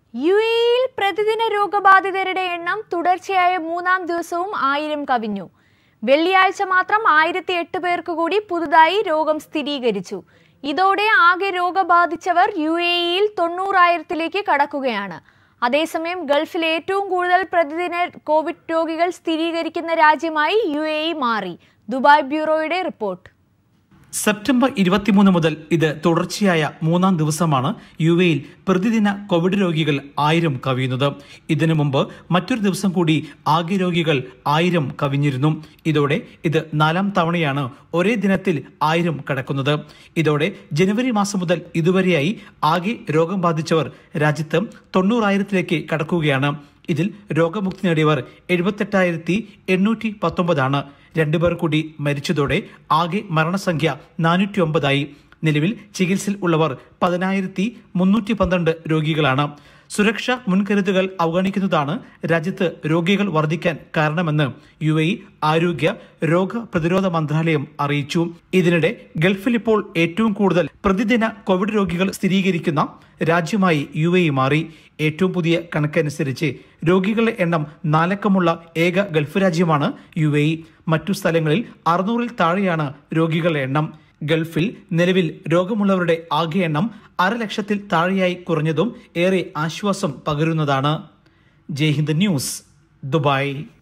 U എയിൽ പ്രതിദിന രോഗബാധിതരുടെ എണ്ണം തുടർച്ചയായ മൂന്നാം ദിവസവും ആയിരം കവിഞ്ഞു വെള്ളിയാഴ്ച മാത്രം ആയിരത്തി എട്ട് പേർക്ക് കൂടി പുതുതായി രോഗം സ്ഥിരീകരിച്ചു ഇതോടെ ആകെ രോഗബാധിച്ചവർ യു എ ഇയിൽ തൊണ്ണൂറായിരത്തിലേക്ക് കടക്കുകയാണ് അതേസമയം ഗൾഫിൽ ഏറ്റവും കൂടുതൽ പ്രതിദിന കോവിഡ് രോഗികൾ സ്ഥിരീകരിക്കുന്ന രാജ്യമായി യു എ ഇ മാറി ദുബായ് ബ്യൂറോയുടെ റിപ്പോർട്ട് സെപ്റ്റംബർ ഇരുപത്തിമൂന്ന് മുതൽ ഇത് തുടർച്ചയായ മൂന്നാം ദിവസമാണ് യു എയിൽ പ്രതിദിന കോവിഡ് രോഗികൾ ആയിരം കവിയുന്നത് ഇതിനു മുമ്പ് മറ്റൊരു ദിവസം കൂടി ആകെ രോഗികൾ ആയിരം കവിഞ്ഞിരുന്നു ഇതോടെ ഇത് നാലാം തവണയാണ് ഒരേ ദിനത്തിൽ ആയിരം കടക്കുന്നത് ഇതോടെ ജനുവരി മാസം മുതൽ ഇതുവരെയായി ആകെ രോഗം ബാധിച്ചവർ രാജ്യത്ത് തൊണ്ണൂറായിരത്തിലേക്ക് കടക്കുകയാണ് ഇതിൽ രോഗമുക്തി നേടിയവർ എഴുപത്തെട്ടായിരത്തി എണ്ണൂറ്റി പത്തൊമ്പതാണ് രണ്ടുപേർ കൂടി മരിച്ചതോടെ ആകെ മരണസംഖ്യ നാനൂറ്റി ഒമ്പതായി നിലവിൽ ചികിത്സയിൽ ഉള്ളവർ പതിനായിരത്തി മുന്നൂറ്റി പന്ത്രണ്ട് രോഗികളാണ് സുരക്ഷാ മുൻകരുതലുകൾ അവഗണിക്കുന്നതാണ് രാജ്യത്ത് രോഗികൾ വർദ്ധിക്കാൻ കാരണമെന്ന് യു എ ആരോഗ്യ രോഗപ്രതിരോധ മന്ത്രാലയം അറിയിച്ചു ഇതിനിടെ ഗൾഫിൽ ഇപ്പോൾ ഏറ്റവും കൂടുതൽ പ്രതിദിന കോവിഡ് രോഗികൾ സ്ഥിരീകരിക്കുന്ന രാജ്യമായി യു എ മാറി ഏറ്റവും പുതിയ കണക്കനുസരിച്ച് രോഗികളുടെ എണ്ണം നാലക്കമുള്ള ഏക ഗൾഫ് രാജ്യമാണ് യു എ മറ്റു സ്ഥലങ്ങളിൽ അറുന്നൂറിൽ താഴെയാണ് രോഗികളുടെ എണ്ണം ഗൾഫിൽ നിലവിൽ രോഗമുള്ളവരുടെ ആകെ എണ്ണം അരലക്ഷത്തിൽ താഴെയായി കുറഞ്ഞതും ഏറെ ആശ്വാസം പകരുന്നതാണ് ജയ്ഹിന്ദ് ന്യൂസ് ദുബായ്